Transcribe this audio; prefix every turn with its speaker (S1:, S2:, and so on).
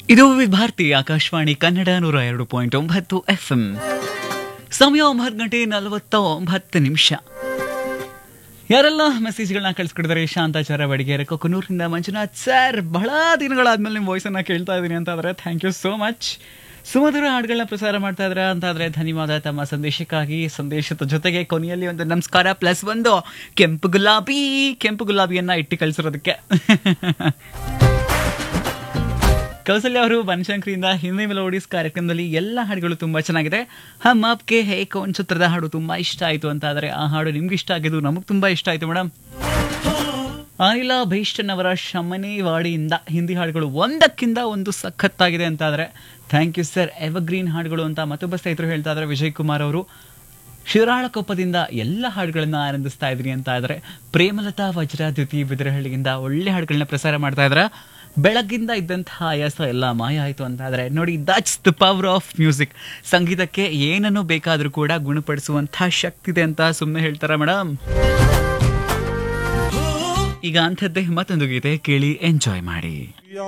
S1: ಇದು ಭಾರತಿ ಆಕಾಶವಾಣಿ ಕನ್ನಡ ನೂರ ಎರಡು ಪಾಯಿಂಟ್ ಒಂಬತ್ತು ಎಫ್ ಎಂ ಸಮಯ ಒಂಬತ್ತು ಗಂಟೆ ನಲವತ್ತ ಒಂಬತ್ತು ನಿಮಿಷ ಯಾರೆಲ್ಲ ಮೆಸೇಜ್ಗಳನ್ನ ಕಳಿಸ್ಕೊಡಿದಾರೆ ಶಾಂತಾಚಾರ ಬಡಿಗೇರ ಕೊಕ್ಕನೂರಿನಿಂದ ಮಂಜುನಾಥ್ ಸರ್ ಬಹಳ ದಿನಗಳಾದ್ಮೇಲೆ ನಿಮ್ಮ ವಾಯ್ಸನ್ನ ಕೇಳ್ತಾ ಇದ್ದೀನಿ ಅಂತ ಆದ್ರೆ ಥ್ಯಾಂಕ್ ಯು ಸೋ ಮಚ್ ಸುಮಧುರ ಹಾಡುಗಳನ್ನ ಪ್ರಸಾರ ಮಾಡ್ತಾ ಇದ್ರ ಅಂತಾದ್ರೆ ಧನ್ಯವಾದ ತಮ್ಮ ಸಂದೇಶಕ್ಕಾಗಿ ಸಂದೇಶದ ಜೊತೆಗೆ ಕೊನೆಯಲ್ಲಿ ಒಂದು ನಮಸ್ಕಾರ ಪ್ಲಸ್ ಒಂದು ಕೆಂಪು ಗುಲಾಬಿ ಕೆಂಪು ಗುಲಾಬಿಯನ್ನ ಇಟ್ಟು ಕಳಿಸಿರೋದಕ್ಕೆ ಕೌಸಲ್ಯ ಅವರು ಬನಶಂಕರಿಯಿಂದ ಹಿಂದಿ ಮೆಲೋಡಿಸ್ ಕಾರ್ಯಕ್ರಮದಲ್ಲಿ ಎಲ್ಲ ಹಾಡುಗಳು ತುಂಬಾ ಚೆನ್ನಾಗಿದೆ ಹಮ್ ಆಪ್ಗೆ ಹೇ ಕೌನ್ ಚಿತ್ರದ ಹಾಡು ತುಂಬಾ ಇಷ್ಟ ಆಯ್ತು ಅಂತ ಆದ್ರೆ ಆ ಹಾಡು ನಿಮ್ಗೆ ಇಷ್ಟ ಆಗಿದ್ದು ನಮಗ್ ತುಂಬಾ ಇಷ್ಟ ಆಯ್ತು ಮೇಡಮ್ ಅನಿಲ ಭೀಷ್ಟನ್ ಅವರ ಶಮನೇವಾಡಿಯಿಂದ ಹಿಂದಿ ಹಾಡುಗಳು ಒಂದಕ್ಕಿಂತ ಒಂದು ಸಖತ್ತಾಗಿದೆ ಅಂತ ಆದ್ರೆ ಥ್ಯಾಂಕ್ ಯು ಸರ್ ಎವರ್ಗ್ರೀನ್ ಹಾಡುಗಳು ಅಂತ ಮತ್ತೊಬ್ಬ ಸ್ನೇಹಿತರು ಹೇಳ್ತಾ ಇದ್ದಾರೆ ವಿಜಯ್ ಕುಮಾರ್ ಅವರು ಶಿರಾಳಕೊಪ್ಪದಿಂದ ಎಲ್ಲ ಹಾಡುಗಳನ್ನ ಆನಂದಿಸ್ತಾ ಇದ್ರಿ ಅಂತ ಆದ್ರೆ ಪ್ರೇಮಲತಾ ವಜ್ರ ದ್ಯುತಿ ಬಿದರಹಳ್ಳಿಯಿಂದ ಒಳ್ಳೆ ಹಾಡುಗಳನ್ನ ಪ್ರಸಾರ ಮಾಡ್ತಾ ಇದ್ರ ಬೆಳಗ್ಗಿಂದ ಇದ್ದಂತಹ ಆಯಾಸ ಎಲ್ಲ ಮಾಯ ಆಯಿತು ಅಂತ ಆದ್ರೆ ನೋಡಿ that's the power of music ಸಂಗೀತಕ್ಕೆ ಏನನ್ನು ಬೇಕಾದರೂ ಕೂಡ ಗುಣಪಡಿಸುವಂತಹ ಶಕ್ತಿ ಇದೆ ಅಂತ ಸುಮ್ಮನೆ ಹೇಳ್ತಾರ ಮೇಡಮ್ ಈಗ ಅಂಥದ್ದೇ ಮತ್ತೊಂದು ಗೀತೆ ಕೇಳಿ ಎಂಜಾಯ್ ಮಾಡಿ